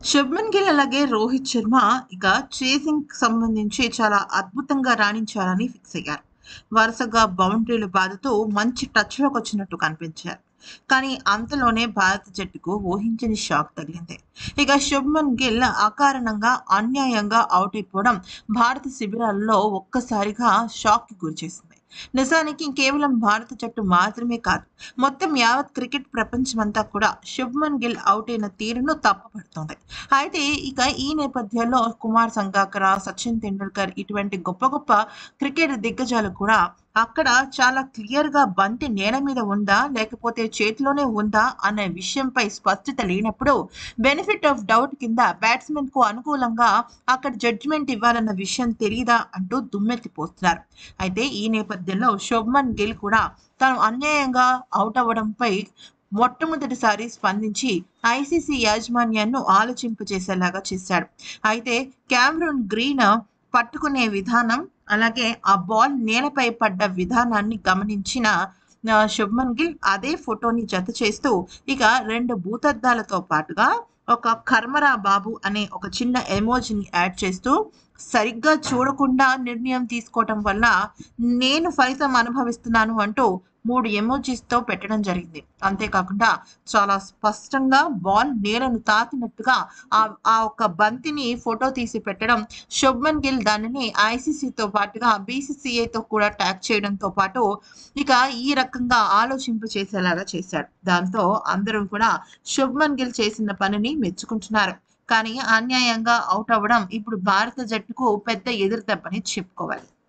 శుభ్మన్ గిల్ అలాగే రోహిత్ శర్మ ఇక చేసింగ్ సంబంధించి చాలా అద్భుతంగా రాణించాలని ఫిక్స్ అయ్యారు వరుసగా బౌండరీలు బాదుతూ మంచి టచ్లోకి వచ్చినట్టు కనిపించారు కానీ అంతలోనే భారత జట్టుకు ఊహించని షాక్ తగిలింది ఇక శుభ్మన్ గిల్ అకారణంగా అన్యాయంగా అవుట్ అయిపోవడం భారత శిబిరాల్లో ఒక్కసారిగా షాక్కి గురిచేసింది నిజానికి కేవలం భారత జట్టు మాత్రమే కాదు మొత్తం యావత్ క్రికెట్ ప్రపంచమంతా కూడా శుభ్మన్ గిల్ అవుట్ అయిన తీరును తప్పుపడుతోంది అయితే ఇక ఈ నేపథ్యంలో కుమార్ సంగాకర సచిన్ తెండూల్కర్ ఇటువంటి గొప్ప గొప్ప క్రికెట్ దిగ్గజాలు కూడా అక్కడ చాలా క్లియర్గా బంతి నేల మీద ఉందా లేకపోతే చేతిలోనే ఉందా అనే విషయంపై స్పష్టత లేనప్పుడు బెనిఫిట్ ఆఫ్ డౌట్ కింద బ్యాట్స్మెన్ కు అనుకూలంగా అక్కడ జడ్జిమెంట్ ఇవ్వాలన్న విషయం తెలియదా అంటూ దుమ్మెత్తిపోస్తున్నారు అయితే ఈ నేపథ్యంలో శుభ్మన్ గిల్ కూడా తాను అన్యాయంగా అవుట్ అవ్వడంపై మొట్టమొదటిసారి స్పందించి ఐసీసీ యాజమాన్యాన్ని ఆలోచింపజేసేలాగా చేశాడు అయితే క్యామరూన్ గ్రీన్ పట్టుకునే విధానం అలాగే ఆ బాల్ నేలపై పడ్డ విధానాన్ని గమనించిన ఆ, శుభ్మన్ గిల్ అదే ఫోటోని జత చేస్తూ ఇక రెండు భూతద్దాలతో పాటుగా ఒక కర్మరా బాబు అనే ఒక చిన్న ఎమోజిని యాడ్ చేస్తూ సరిగ్గా చూడకుండా నిర్ణయం తీసుకోవటం వల్ల నేను ఫలితం అనుభవిస్తున్నాను అంటూ మూడు ఎమోజీస్తో పెట్టడం జరిగింది అంతేకాకుండా చాలా స్పష్టంగా బాల్ నేలను తాకినట్టుగా ఆ ఆ ఒక్క బంతిని ఫోటో తీసి పెట్టడం శుభ్మన్ గిల్ దానిని ఐసీసీతో పాటుగా బీసీసీఐతో కూడా ట్యాగ్ చేయడంతో పాటు ఇక ఈ రకంగా ఆలోచింపు చేసేలాగా చేశాడు దాంతో అందరూ కూడా శుభ్మన్ గిల్ చేసిన పనిని మెచ్చుకుంటున్నారు కానీ అన్యాయంగా అవుట్ అవ్వడం ఇప్పుడు భారత జట్టుకు పెద్ద ఎదురు దెబ్బని చెప్పుకోవాలి